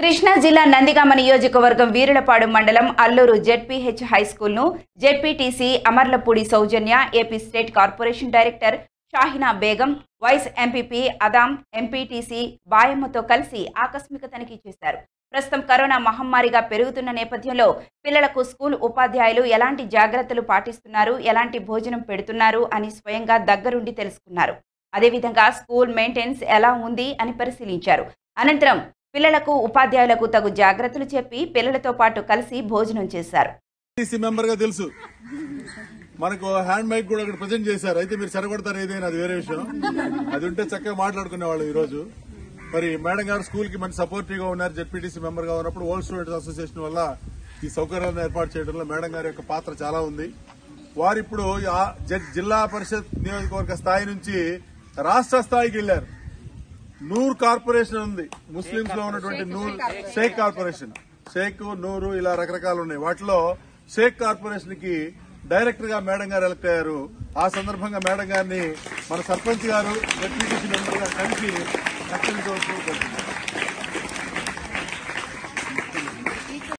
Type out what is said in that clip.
కృష్ణా జిల్లా నందిగామ నియోజకవర్గం వీరులపాడు మండలం అల్లూరు జెడ్పీహెచ్ హై స్కూల్ను ZPTC Amarlapudi Soujanya AP state corporation director Shahina Begum vice MPP Adam MPTC బాయమ్మతో కలిసి ఆకస్మిక తనిఖీ చేశారు ప్రస్తుతం కరోనా మహమ్మారిగా పెరుగుతున్న నేపథ్యంలో పిల్లలకు స్కూల్ ఉపాధ్యాయులు ఎలాంటి జాగ్రత్తలు పాటిస్తున్నారు ఎలాంటి భోజనం పెడుతున్నారు అని స్వయంగా దగ్గరుండి తెలుసుకున్నారు అదేవిధంగా స్కూల్ మెయింటెనెన్స్ ఎలా ఉంది అని పరిశీలించారు అనంతరం పిల్లలకు ఉపాధ్యాయులకు తగు జాగ్రత్తలు చెప్పి పిల్లలతో పాటు కలిసి భోజనం చేశారు టీసీ మెంబర్ గా తెలుసు మనకు హ్యాండ్ మైక్ కూడా ఒకటి ప్రజెంట్ చేశారు అయితే మీరు చెరగొడతారు ఏదైనా అది వేరే విషయం అది ఉంటే చక్కగా మాట్లాడుకునే వాళ్ళు ఈ రోజు మరి మేడం గారు స్కూల్ కి మంచి సపోర్టివ్ గా ఉన్నారు జెడ్పీటీసీ మెంబర్ గా ఉన్నప్పుడు ఓల్డ్ స్టూడెంట్స్ అసోసియేషన్ వల్ల ఈ సౌకర్యాలను ఏర్పాటు చేయడంలో మేడం గారి యొక్క పాత్ర చాలా ఉంది వారు ఇప్పుడు ఆ జ- జిల్లా పరిషత్ నియోజకవర్గ స్థాయి నుంచి రాష్ట్ర స్థాయికి వెళ్లారు నూర్ కార్పొరేషన్ ఉంది ముస్లింస్ లో ఉన్నటువంటి నూర్ షేక్ కార్పొరేషన్ షేక్ నూరు ఇలా రకరకాలు ఉన్నాయి వాటిలో షేక్ కార్పొరేషన్ కి డైరెక్టర్ గా మేడం గారు ఎలక్ట్ అయ్యారు ఆ సందర్భంగా మేడం గారిని మన సర్పంచ్ గారు డిప్యూటీసీ మెంబర్ గా కలిసి సత్కరించవలసి కోరుతున్నాను.